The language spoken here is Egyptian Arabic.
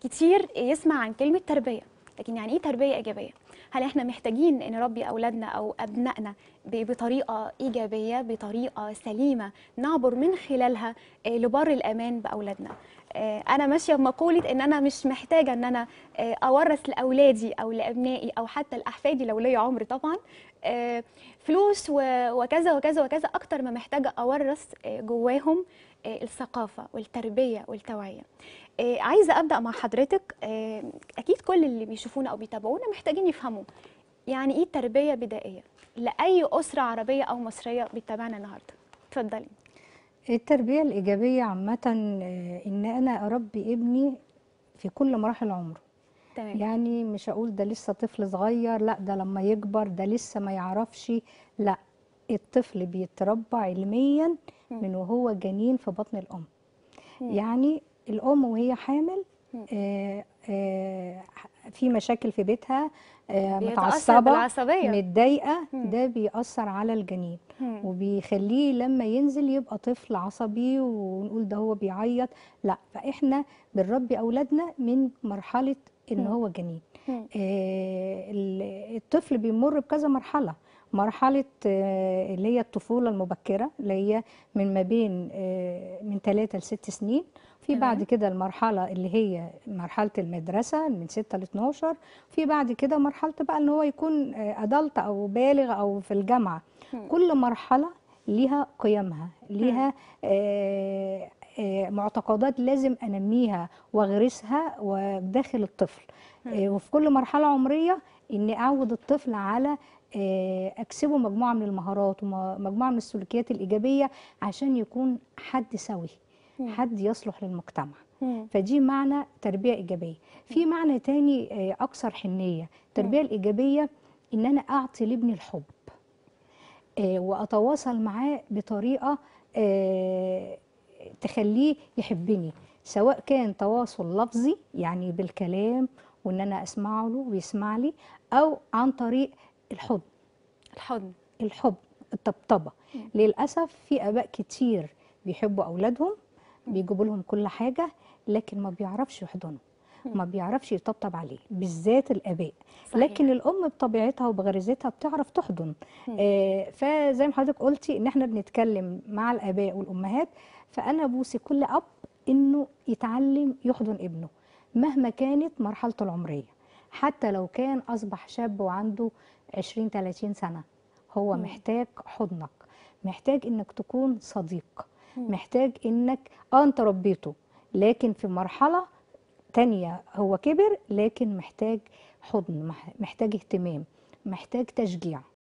كتير يسمع عن كلمة تربية لكن يعني ايه تربية إيجابية؟ هل احنا محتاجين نربي أولادنا أو أبنائنا ب- بطريقة إيجابية بطريقة سليمة نعبر من خلالها آه، لبر الأمان بأولادنا آه، أنا ماشية بمقولة إن أنا مش محتاجة إن أنا آه، أورث لأولادي أو لأبنائي أو حتى لأحفادي لو ليا عمر طبعا آه، فلوس و- وكذا وكذا وكذا أكتر ما محتاجة أورث آه، جواهم آه، الثقافة والتربية والتوعية آه، عايزة أبدأ مع حضرتك آه، أكيد كل اللي بيشوفونا أو بيتابعونا محتاجين يفهموا يعني إيه تربية بدائية لأي أسرة عربية أو مصرية بتتابعنا النهاردة اتفضلي التربية الإيجابية عامة آه، إن أنا أربي ابني في كل مراحل عمره تمام يعني مش أقول ده لسه طفل صغير لا ده لما يكبر ده لسه ما يعرفش لا الطفل بيتربى علميا مم. من وهو جنين في بطن الأم مم. يعني الأم وهي حامل مم. آه، آه، في مشاكل في بيتها آه، بيتأثر متعصبة بالعصبية متضايقة مم. ده بيأثر على الجنين مم. وبيخليه لما ينزل يبقى طفل عصبي ونقول ده هو بيعيط لا فاحنا بنربي اولادنا من مرحله ان مم. هو جنين مم. آه، ال- الطفل بيمر بكذا مرحله مرحله آه، اللي هي الطفوله المبكره اللي هي من ما بين آه، من 3 ل 6 سنين في بعد تمام. كده المرحله اللي هي مرحله المدرسه من 6 ل 12 في بعد كده مرحله بقى ان هو يكون ادلت او بالغ او في الجامعه مم. كل مرحلة ليها قيمها ليها آه، آه، معتقدات لازم أنميها وأغرسها وداخل الطفل آه، وفي كل مرحلة عمرية إني أعود الطفل على آه، أكسبه مجموعة من المهارات ومجموعة من السلوكيات الإيجابية عشان يكون حد سوي مم. حد يصلح للمجتمع مم. فدي معنى تربية إيجابية في معنى تاني آه، أكثر حنية التربية الإيجابية إن أنا أعطي لابني الحب آه، وأتواصل معاه بطريقة آه، تخليه يحبني سواء كان تواصل لفظي يعني بالكلام وإن أنا أسمع له ويسمع لي أو عن طريق الحضن الحضن الحب الطبطبة مم. للأسف في آباء كتير بيحبوا أولادهم بيجيبوا لهم كل حاجة لكن ما بيعرفش يحضنه مم. ما بيعرفش يطبطب عليه بالذات الآباء صحيح. لكن الأم بطبيعتها وبغريزتها بتعرف تحضن مم. آه فزي ما حضرتك قلتي إن احنا بنتكلم مع الآباء والأمهات فأنا بوصي كل أب إنه يتعلم يحضن ابنه مهما كانت مرحلته العمرية حتى لو كان أصبح شاب وعنده 20 30 سنة هو مم. محتاج حضنك محتاج إنك تكون صديق مم. محتاج إنك آه أنت ربيته لكن في مرحلة تانية هو كبر لكن محتاج حضن مح- محتاج اهتمام محتاج تشجيع